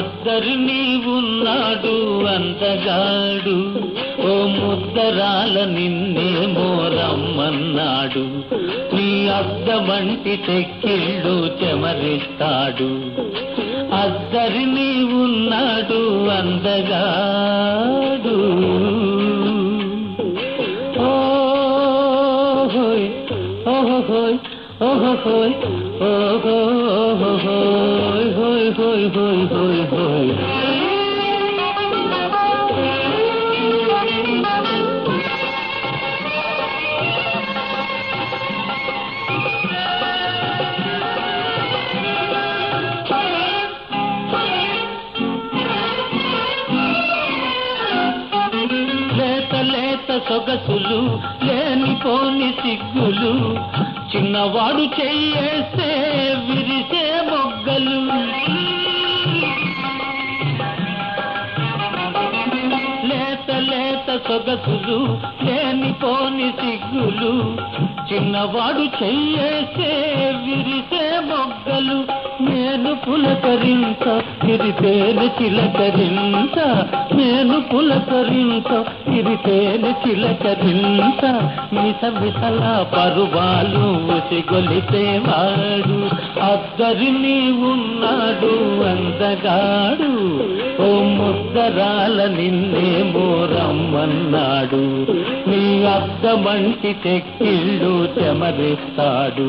అద్దరు నీవున్నాడు అందగాడు ఓ ముద్దరాల నిన్నే మోరమ్మన్నాడు నీ అద్దమంటి తెక్కిళ్ళు చెమరిస్తాడు అద్దరి నీవున్నాడు అందగాడు ఓహోయ్ ఓహోయ్ ఓహోయ్ ఓహోయ్ హోయ్ హోయ్ హోయ్ హోయ్ హోయ్ లేత లేత సొగసులు లేనిపోని సిగ్గులు చిన్నవాడు చెయ్యేస్తే విరిసే మొగ్గలు లేత లేత సొగసులు లేనిపోని సిగ్గులు చిన్నవాడు చెయ్యేసే విరిసే మొగ్గలు నేను పులకరింత తిరితేను చిలకరింత నేను పులకరింత తిరితేను చిలకరింత మిస మిసల పరువాలు ఉసిగొలిపేవాడు అద్దరి ఉన్నాడు అందగాడు ఓ ముద్దరాల నిన్నే మోరమ్మన్నాడు నీ అద్దమంటి తెక్కిళ్ళు చెమరిస్తాడు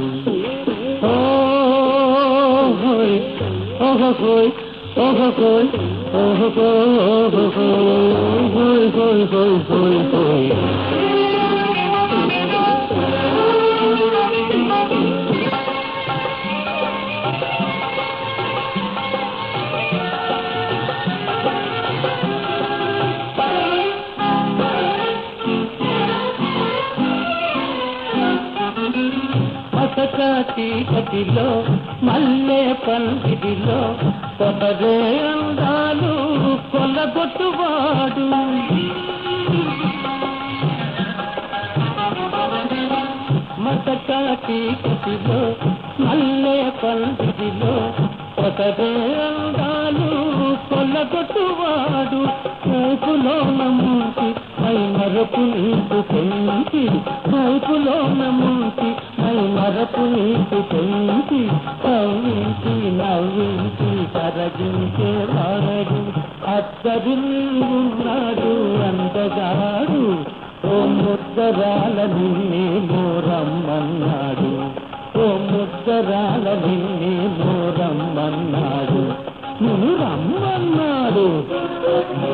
ఓహోయ్ ఓహోయ్ ఓహోయ్ ఓహోయ్ ఓహోయ్ హోయ్ హోయ్ హోయ్ హోయ్ మసక చీకటిలో మల్లె పందిరిలో కొనరే అందాలు కొల్లగొట్టువాడు మసక చీకటిలో మల్లె పందిరిలో కొనరే అందాలు కొల్లగొట్టువాడు ఊపులో నమ్ముకి మై మరపు నీకు పెంచి ఊపులో నమ్ముకి మై మరపు నీకు పెంచి నవ్వించి నవ్వించి కరగించే వాడు అద్దరు ఉన్నాడు అందగాడు ఓ ముద్దరాల నిన్నే మోరమ్మన్నాడు ఓ ముద్దరాల నిన్నే మోరమ్మన్నాడు నువ్వు రమ్మన్నాడు